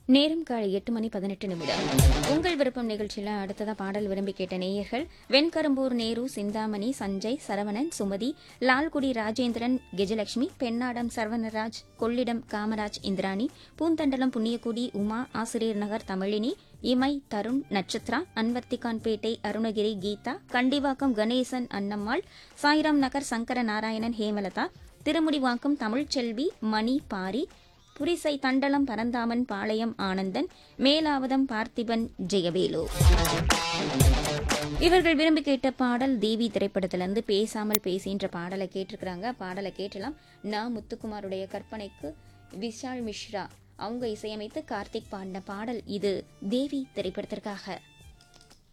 நேரம் காலை எட்டு மணி பதினெட்டு நிமிடம் உங்கள் விருப்பம் நிகழ்ச்சியில் அடுத்ததா பாடல் விரும்பி கேட்ட நேயர்கள் வெண்கரும்பூர் நேரு சிந்தாமணி சஞ்சய் சரவணன் சுமதி லால்குடி ராஜேந்திரன் கெஜலட்சுமி பெண்ணாடம் சரவணராஜ் கொள்ளிடம் காமராஜ் இந்திராணி பூந்தண்டலம் புண்ணியக்குடி உமா ஆசிரியர் நகர் தமிழினி இமை தருண் நட்சத்ரா அன்வர்த்திகான்பேட்டை அருணகிரி கீதா கண்டிவாக்கம் கணேசன் அன்னம்மாள் சாய்ராம் நகர் சங்கர நாராயணன் ஹேமலதா திருமுடிவாக்கம் தமிழ்ச்செல்வி மணி பாரி புரிசை தண்டலம் பரந்தாமன் பாளையம் ஆனந்தன் மேலாவதம் பார்த்திபன் ஜெயவேலு இவர்கள் விரும்பி கேட்ட பாடல் தேவி திரைப்படத்திலிருந்து பேசாமல் பேசின்ற பாடலை கேட்டிருக்கிறாங்க பாடலை கேட்டலாம் நான் முத்துக்குமாருடைய கற்பனைக்கு விஷால் மிஸ்ரா அவங்க இசையமைத்து கார்த்திக் பாடின பாடல் இது தேவி திரைப்படத்திற்காக